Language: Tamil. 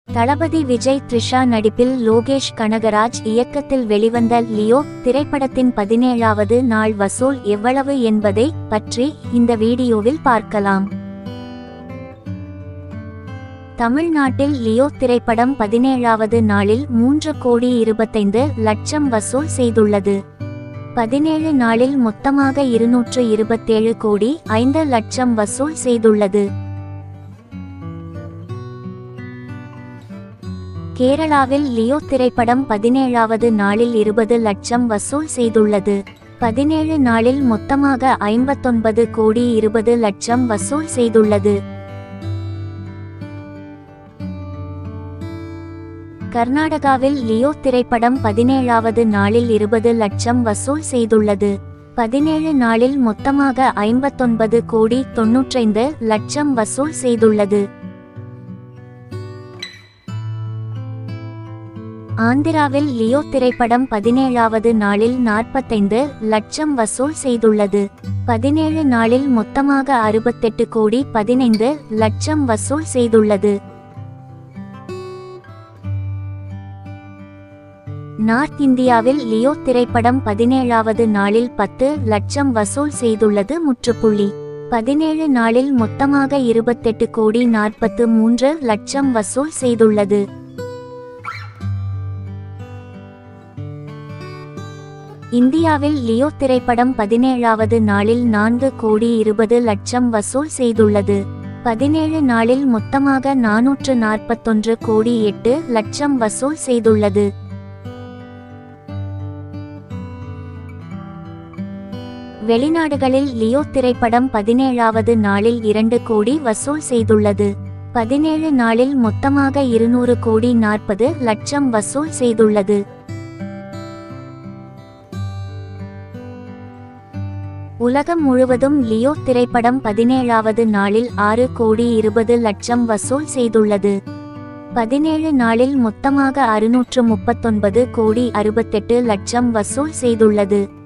தளபதி விஜய் த்ரிஷா நடிப்பில் லோகேஷ் கனகராஜ் இயக்கத்தில் வெளிவந்த லியோ திரைப்படத்தின் பதினேழாவது நாள் வசூல் எவ்வளவு என்பதை பற்றி இந்த வீடியோவில் பார்க்கலாம் தமிழ்நாட்டில் லியோ திரைப்படம் பதினேழாவது நாளில் மூன்று கோடி இருபத்தைந்து லட்சம் வசூல் செய்துள்ளது பதினேழு நாளில் மொத்தமாக இருநூற்று இருபத்தேழு கோடி ஐந்து லட்சம் வசூல் செய்துள்ளது கேரளாவில் லியோ திரைப்படம் பதினேழாவது நாளில் இருபது லட்சம் வசூல் செய்துள்ளது பதினேழு நாளில் மொத்தமாக ஐம்பத்தொன்பது கோடி இருபது லட்சம் வசூல் செய்துள்ளது கர்நாடகாவில் லியோ திரைப்படம் பதினேழாவது நாளில் இருபது லட்சம் வசூல் செய்துள்ளது பதினேழு நாளில் மொத்தமாக ஐம்பத்தொன்பது கோடி தொன்னூற்றைந்து லட்சம் வசூல் செய்துள்ளது ஆந்திராவில் லியோ திரைப்படம் பதினேழாவது நாளில் நாற்பத்தைந்து லட்சம் வசூல் செய்துள்ளது பதினேழு நாளில் மொத்தமாக அறுபத்தெட்டு கோடி பதினைந்து லட்சம் வசூல் செய்துள்ளது நார்த் இந்தியாவில் லியோ திரைப்படம் பதினேழாவது நாளில் பத்து லட்சம் வசூல் செய்துள்ளது முற்றுப்புள்ளி பதினேழு நாளில் மொத்தமாக இருபத்தெட்டு கோடி நாற்பத்து மூன்று லட்சம் வசூல் செய்துள்ளது இந்தியாவில் லியோ திரைப்படம் பதினேழாவது நாளில் நான்கு கோடி இருபது லட்சம் வசூல் செய்துள்ளது பதினேழு நாளில் மொத்தமாக நானூற்று நாற்பத்தொன்று கோடி எட்டு லட்சம் வசூல் செய்துள்ளது வெளிநாடுகளில் லியோ திரைப்படம் பதினேழாவது நாளில் இரண்டு கோடி வசூல் செய்துள்ளது பதினேழு நாளில் மொத்தமாக இருநூறு கோடி நாற்பது லட்சம் வசூல் செய்துள்ளது உலகம் முழுவதும் லியோ திரைப்படம் பதினேழாவது நாளில் ஆறு கோடி இருபது லட்சம் வசூல் செய்துள்ளது பதினேழு நாளில் மொத்தமாக அறுநூற்று முப்பத்தொன்பது கோடி அறுபத்தெட்டு லட்சம் வசூல் செய்துள்ளது